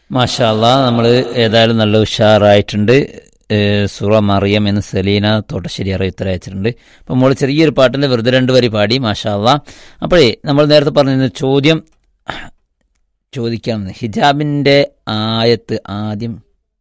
മാഷാല്ല നമ്മൾ ഏതായാലും നല്ല ഉഷാറായിട്ടുണ്ട് ഏഹ് സുറ മറിയം എന്ന് സലീന തോട്ടശ്ശേരി അറിയത്തര അയച്ചിട്ടുണ്ട് അപ്പം നമ്മൾ ചെറിയൊരു പാട്ടിൻ്റെ വെറുതെ രണ്ട് വരി പാടി മാഷാല്ല അപ്പോഴേ നമ്മൾ നേരത്തെ പറഞ്ഞിരുന്ന ചോദ്യം ചോദിക്കാമെന്ന് ഹിജാബിൻ്റെ ആയത്ത് ആദ്യം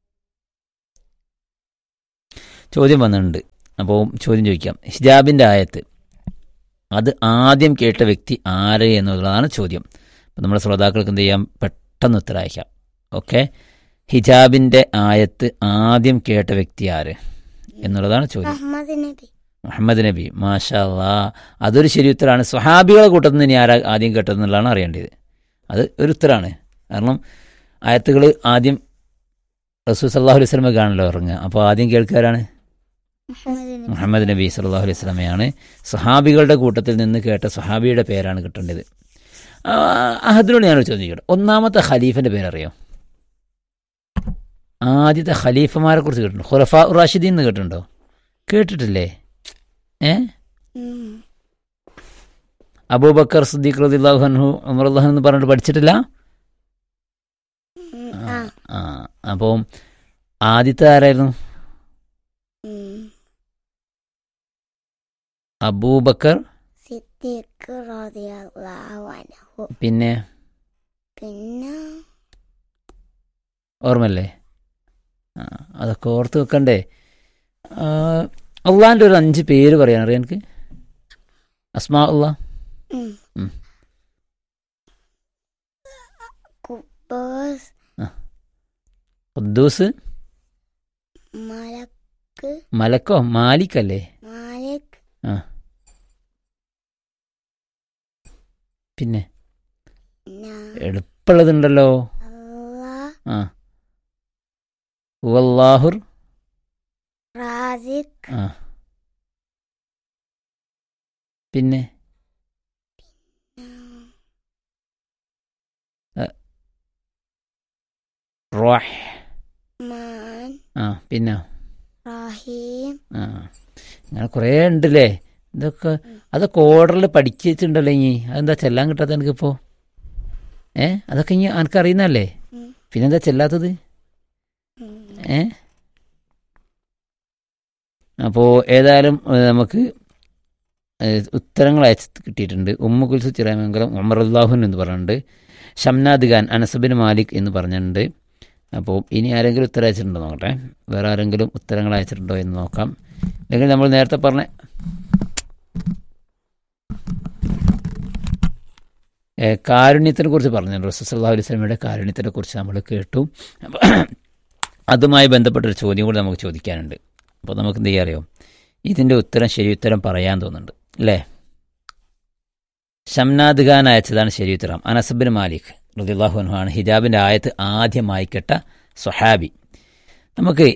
ചോദ്യം വന്നിട്ടുണ്ട് അപ്പോൾ ചോദ്യം ചോദിക്കാം ഹിജാബിൻ്റെ ആയത്ത് അത് ആദ്യം കേട്ട വ്യക്തി ആര് എന്നുള്ളതാണ് ചോദ്യം അപ്പം നമ്മുടെ ശ്രോതാക്കൾക്ക് എന്ത് ചെയ്യാം പെട്ടെന്ന് ഉത്തരം അയക്കാം ഓക്കെ ഹിജാബിൻ്റെ ആയത്ത് ആദ്യം കേട്ട വ്യക്തി ആര് എന്നുള്ളതാണ് ചോദ്യം മുഹമ്മദ് നബി മുഹമ്മദ് നബി മാഷാ അല്ലാ അതൊരു ശരി ഉത്തരമാണ് സ്വഹാബികളെ കൂട്ടത്തിൽ നിന്ന് ഇനി ആരാ ആദ്യം കേട്ടതെന്നുള്ളതാണ് അറിയേണ്ടത് അത് ഒരു ഉത്തരമാണ് കാരണം ആയത്തുകൾ ആദ്യം റസൂൽ സല്ലാഹു അലൈഹി സ്വലമ കാണല്ലോ ഇറങ്ങുക അപ്പോൾ ആദ്യം കേൾക്കാരാണ് മുഹമ്മദ് നബി മുഹമ്മദ് നബി സല്ലാഹു അലൈഹി സ്വലമയാണ് സഹാബികളുടെ കൂട്ടത്തിൽ നിന്ന് കേട്ട സഹാബിയുടെ പേരാണ് കിട്ടേണ്ടത് ആ, അഹദിനോട് ഞാനൊരു ചോദ്യം ചോദിക്കട്ടെ ഒന്നാമത്തെ ഖലീഫിൻ്റെ പേരറിയോ ആദ്യത്തെ ഖലീഫമാരെ കുറിച്ച് കേട്ടിട്ടുണ്ടോ ഖുറഫ റാഷിദീൻ എന്ന് കേട്ടിട്ടുണ്ടോ കേട്ടിട്ടില്ലേ ഏ ഉം. അബൂബക്കർ സിദ്ദീഖ് റളിയല്ലാഹു അൻഹു ഉമർ അള്ളാഹു എന്ന് പറഞ്ഞിട്ട് പഠിച്ചിട്ടില്ല ഉം. ആ, ആ ആ അപ്പോൾ ആദ്യത്തെ ആരായിരുന്നു ഉം. അബൂബക്കർ സിദ്ദീഖ് റളിയല്ലാഹു അൻഹു പിന്നെ പിന്നെ ഓർമ്മല്ലേ ആ അതൊക്കെ ഓർത്ത് വെക്കണ്ടേ അള്ളാൻ്റെ ഒരു അഞ്ച് പേര് പറയാൻ അറിയാം എനിക്ക് അസ്മാ ഉള്ള ഉം. ഉം. കുബേസ് ഖുദ്ദൂസ് മലക്ക് മലക്കോ മാലിക്കല്ലേ മാലിക് ആ പിന്നെ ന- എളുപ്പമുള്ളതുണ്ടല്ലോ അല്ലാഹ് ആ ഹുവല്ലാഹുർ റാസിഖ് ആ പിന്നെ റോഹ് മാൻ ആ പിന്നെ റഹീം ആ അങ്ങനെ കുറേ ഉണ്ടല്ലേ ഇതൊക്കെ അതൊക്കെ ഓർഡറിൽ പഠിച്ചിട്ടുണ്ടല്ലോ ഇനി അതെന്താ ചെല്ലാൻ കിട്ടാത്ത എനിക്കിപ്പോൾ ഏ അതൊക്കെ ഇനി എനിക്കറിയുന്നതല്ലേ ഉം. പിന്നെന്താ ചെല്ലാത്തത് ഉം. ഏ അപ്പോൾ ഏതായാലും ഏ, നമുക്ക് ഏ, ഉത്തരങ്ങൾ അയച്ച് കിട്ടിയിട്ടുണ്ട് ഉമ്മ കുൽസു ചിറാമംഗലം ഉമർ അള്ളാഹുൻ എന്ന് പറഞ്ഞിട്ടുണ്ട് ഷംനാദ് ഖാൻ അനസബിൻ മാലിക് എന്ന് പറഞ്ഞിട്ടുണ്ട് അപ്പോൾ ഇനി ആരെങ്കിലും ഉത്തരം അയച്ചിട്ടുണ്ടോ നോക്കട്ടെ വേറെ ആരെങ്കിലും ഉത്തരങ്ങൾ അയച്ചിട്ടുണ്ടോ എന്ന് നോക്കാം അല്ലെങ്കിൽ നമ്മൾ നേരത്തെ പറഞ്ഞ ഏ, കാരുണ്യത്തിനെ കുറിച്ച് പറഞ്ഞു റസൂൽ സല്ലല്ലാഹു അലൈഹി വസല്ലമയുടെ കാരുണ്യത്തിനെ കുറിച്ച് നമ്മൾ കേട്ടു അപ്പോൾ അതുമായി ബന്ധപ്പെട്ടൊരു ചോദ്യം കൂടി നമുക്ക് ചോദിക്കാനുണ്ട് അപ്പോൾ നമുക്ക് എന്ത് ചെയ്യാൻ അറിയോ ഇതിൻ്റെ ഉത്തരം ശരി ഉത്തരം പറയാൻ തോന്നുന്നുണ്ട് അല്ലേ ഷംനാദ് ഖാൻ അയച്ചതാണ് ശരി ഉത്തരം അനസബിൻ മാലിക് റുദിള്ളാഹു അൻഹു ആണ് ഹിജാബിൻ്റെ ആയത്ത് ആദ്യമായി കേട്ട സ്വഹാബി നമുക്ക്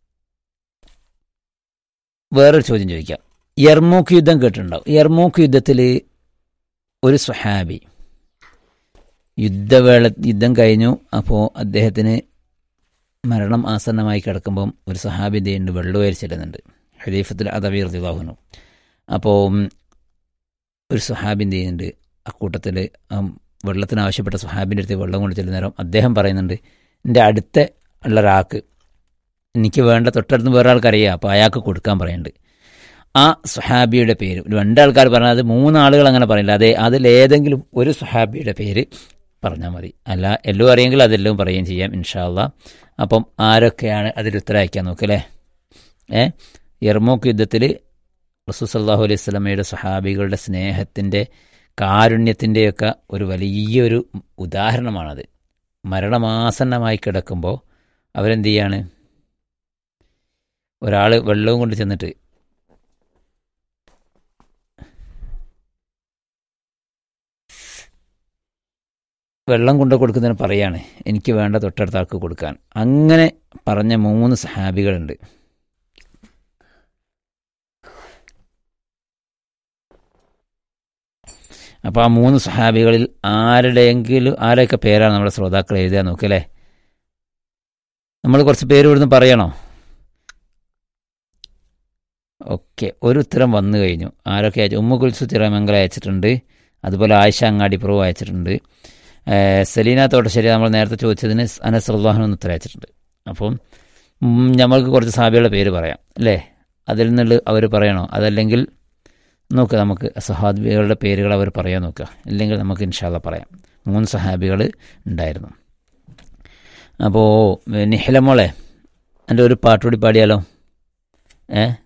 വേറൊരു ചോദ്യം ചോദിക്കാം യർമൂക്ക് യുദ്ധം കേട്ടിട്ടുണ്ടാവും യർമൂക്ക് യുദ്ധത്തിൽ ഒരു സ്വഹാബി യുദ്ധവേള യുദ്ധം കഴിഞ്ഞു അപ്പോൾ അദ്ദേഹത്തിന് മരണം ആസന്നമായി കിടക്കുമ്പം ഒരു സഹാബി എന്ത് വെള്ളുവയൽ ചെല്ലുന്നുണ്ട് ഹദീഫത്തിൽ അദവി റദിവാഹുനു അപ്പോൾ ഒരു സഹാബി എന്ത് ചെയ്യുന്നുണ്ട് അക്കൂട്ടത്തിൽ വെള്ളത്തിന് ആവശ്യപ്പെട്ട സഹാബിൻ്റെ അടുത്ത് വെള്ളം കൊണ്ട് ചെല്ലുന്ന നേരം അദ്ദേഹം പറയുന്നുണ്ട് എൻ്റെ അടുത്ത ഉള്ള ഒരാൾക്ക് എനിക്ക് വേണ്ട തൊട്ടടുത്ത് വേറെ ആൾക്കറിയാം അപ്പോൾ അയാൾക്ക് കൊടുക്കാൻ പറയുന്നുണ്ട് ആ സുഹാബിയുടെ പേര് ഒരു രണ്ടാൾക്കാർ പറഞ്ഞാൽ അത് മൂന്നാളുകൾ അങ്ങനെ പറയില്ല അതെ അതിലേതെങ്കിലും ഒരു സുഹാബിയുടെ പേര് പറഞ്ഞാൽ മതി അല്ല എല്ലാം അറിയെങ്കിൽ അതെല്ലാം പറയുകയും ചെയ്യാം ഇൻഷാല്ല അപ്പം ആരൊക്കെയാണ് അതിൽ ഉത്തരം അയക്കാൻ നോക്കല്ലേ ഏ യർമോക്ക് യുദ്ധത്തിൽ റസൂ സല്ലാഹു അലൈഹി സ്വലമയുടെ സഹാബികളുടെ സ്നേഹത്തിൻ്റെ കാരുണ്യത്തിൻ്റെയൊക്കെ ഒരു വലിയൊരു ഉദാഹരണമാണത് മരണമാസന്നമായി കിടക്കുമ്പോൾ അവരെന്ത് ചെയ്യാണ് ഒരാൾ വെള്ളവും കൊണ്ട് ചെന്നിട്ട് വെള്ളം കൊണ്ട് കൊടുക്കുന്നതിന് പറയാണ് എനിക്ക് വേണ്ട തൊട്ടടുത്ത ആൾക്ക് കൊടുക്കാൻ അങ്ങനെ പറഞ്ഞ മൂന്ന് സഹാബികളുണ്ട് അപ്പോൾ ആ മൂന്ന് സഹാബികളിൽ ആരുടെയെങ്കിലും ആരെയൊക്കെ പേരാണ് നമ്മുടെ ശ്രോതാക്കൾ എഴുതാൻ നോക്കല്ലേ നമ്മൾ കുറച്ച് പേര് ഇവിടുന്ന് പറയണോ ഓക്കെ ഒരു ഉത്തരം വന്നു കഴിഞ്ഞു ആരൊക്കെ അയച്ചു ഉമ്മ കുൽസു ചിറമംഗലം അയച്ചിട്ടുണ്ട് അതുപോലെ ആയിഷ അങ്ങാടി പ്രഭു അയച്ചിട്ടുണ്ട് ഏഹ് സെലീന തോട്ടശ്ശേരി നമ്മൾ നേരത്തെ ചോദിച്ചതിന് അനസ് അള്ളാഹുനൊന്ന് ഉത്തരം അയച്ചിട്ടുണ്ട് അപ്പം ഉം, നമ്മൾക്ക് കുറച്ച് സാബികളുടെ പേര് പറയാം അല്ലേ അതിൽ നിന്നുള്ള അവർ പറയണോ അതല്ലെങ്കിൽ നോക്കുക നമുക്ക് സഹാബികളുടെ പേരുകൾ അവർ പറയാൻ നോക്കുക ഇല്ലെങ്കിൽ നമുക്ക് ഇൻഷാല്ല പറയാം മൂന്ന് സഹാബികൾ ഉണ്ടായിരുന്നു അപ്പോൾ നിഹില മോളെ എൻ്റെ ഒരു പാട്ടുകൂടി പാടിയാലോ ഏ